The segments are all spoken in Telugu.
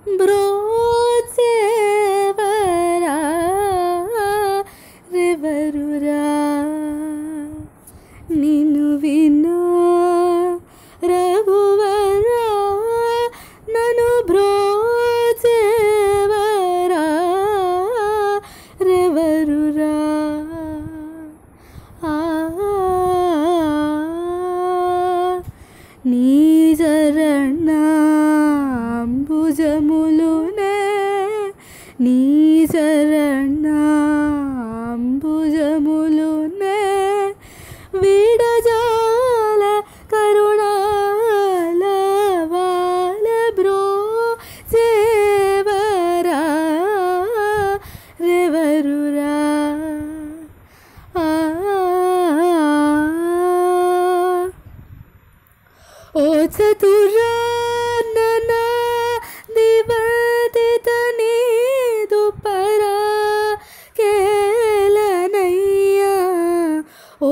బ్రోచేవరా రెవరురా నిన్ను వినా రఘువరా నన్ను బ్రోచేవరా రెవరురా ఆ నీ శరణాంబుజములునే నీ శరణాంబుజములునే విడజాల కరుణాల వాల బ్రో చేవరా రెవరురా ఆ ఓ చతురానన దివదిత నీదు పరా కేలనయ్యా ఓ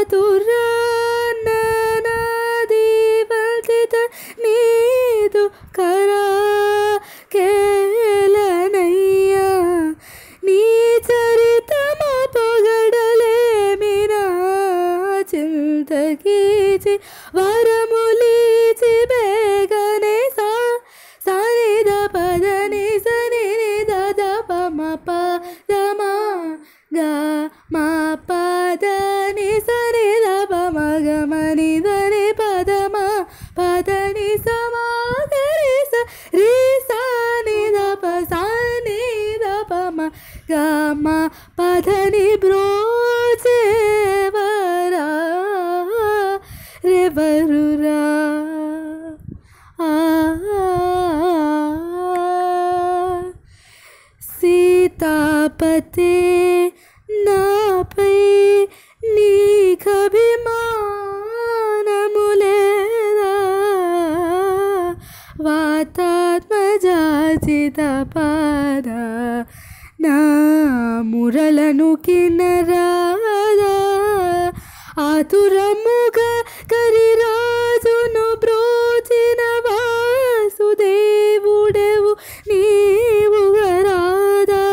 చతురానన దివదిత నీదు కరా కేలనయ్యా నీ చరితము పొగడలేమినా చింతకీచి వరములీచి బేగనే సా సనిద పదని సని దద పమ పదమా గా మా పదని సని ద పమ గమని దని పదమా పదని సమాగరి స రి సాని ద ప సాని ద పమ గమ పదని బ్రోచేవరా రెవరురా ఆ సీతాపతే నాపై నీకభిమానములేదా వాతాత్మజాచిత పాద నా మురలను కినరాదా ఆతురముగా కరిరాజును బ్రోచిన వాసుదేవుడెవు నీవు గరాదా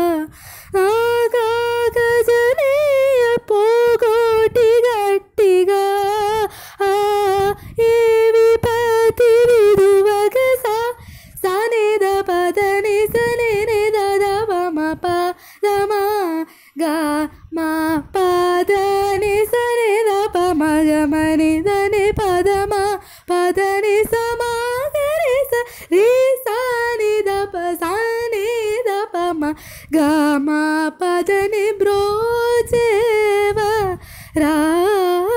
నాగాగజనీయ పోగోటి గట్టిగా ఆ ఏ విపతి విదువగ సా సనిద పదని సని దద మమ పదమా గా మా పదని సని ద పమ గమని దని పదమా పదని సమాగరి స రి సాని ద ప సాని ద పమ గా మా పదని బ్రోచేవ రా